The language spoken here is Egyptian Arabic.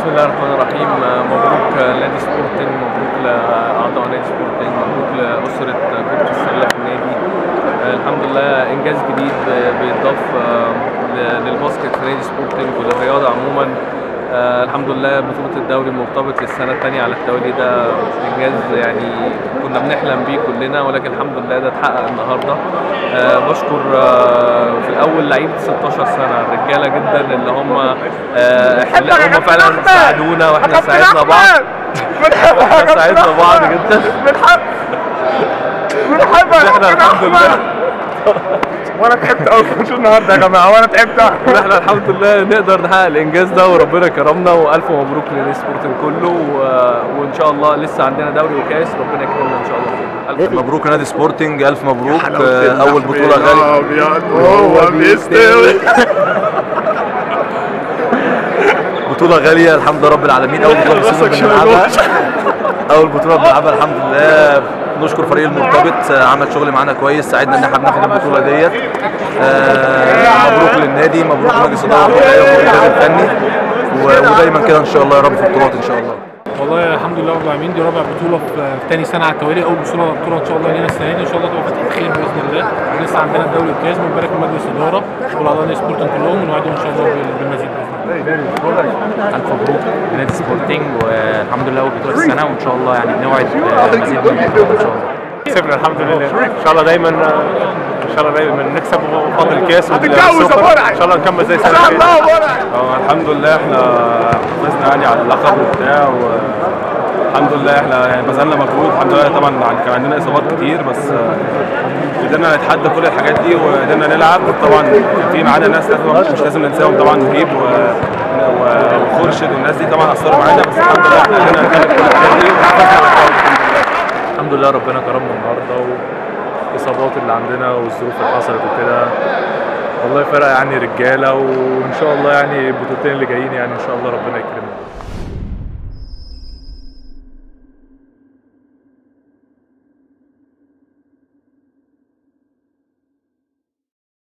بسم الله الرحمن الرحيم مبروك لنادي سبورتنج مبروك لاعضاء نادي سبورتنج مبروك لاسره كره السله في النادي الحمد لله انجاز جديد بيضاف للباسكت في نادي سبورتنج وللرياضه عموما الحمد لله بطولة الدوري المرتبط للسنة الثانية على التوالي ده إنجاز يعني كنا بنحلم بيه كلنا ولكن الحمد لله ده اتحقق النهاردة بشكر في الأول لعيبة 16 سنة الرجالة جدا اللي هم هم فعلا ساعدونا واحنا ساعدنا بعض احنا ساعدنا بعض جدا بنحب بنحب احنا الحمد لله وانا تعبت قوي في النهارده يا جماعه وانا تعبت احنا الحمد لله نقدر نحقق الانجاز ده وربنا كرمنا والف مبروك لنادي سبورتنج كله و... وان شاء الله لسه عندنا دوري وكاس ربنا يكرمنا ان شاء الله الف مبروك نادي سبورتنج الف مبروك اول بطوله غاليه ابيض وهو بيستوي بطوله غاليه الحمد لله رب العالمين اول بطوله في السيزون بنلعبها اول بطوله بنلعبها الحمد لله نشكر فريق المرتبط عمل شغل معانا كويس ساعدنا ان احنا بناخد البطوله ديت مبروك للنادي مبروك مجلس الاداره والمدير الفني ودايما كده ان شاء الله يا رب في البطولات ان شاء الله والله الحمد لله رب العالمين دي رابع بطوله في ثاني سنه على التوالي اول بطوله بطوله ان شاء الله لينا السنه دي ان شاء الله تبقى فتحه خير باذن الله لسه عندنا الدوري الجاز بنبارك لمجلس الاداره والاعضاء نادي سبورتنج كلهم ونوعدهم ان شاء الله بالمزيد باذن الله الف مبروك لنادي سبورتنج والحمد لله اول بطوله في السنه وان شاء الله يعني بنوعد مزيد من البطولات ان شاء الله كسبنا الحمد لله ان شاء الله دايما ان شاء الله دايما نكسب فاضل الكاس هتتجوز يا فرع ان شاء الله نكمل زي ان السنه شاء اللي الله فاتت. فرع اه الحمد لله احنا فزنا يعني على اللقب وبتاع و الحمد لله احنا يعني بذلنا مجهود الحمد لله طبعا كان عندنا اصابات كتير بس آه، قدرنا نتحدى كل الحاجات دي وقدرنا نلعب طبعا كان في معانا ناس لازم مش لازم ننساهم طبعا مهيب و و- وخورشيد والناس دي طبعا اثروا معانا بس الحمد لله احنا قدرنا نكمل كل الحاجات دي وحافظنا على الدوري. الحمد لله ربنا كرمنا النهارده والاصابات اللي عندنا والظروف اللي حصلت وكده والله فرقه يعني رجاله وان شاء الله يعني البطولتين اللي جايين يعني ان شاء الله ربنا يكرمنا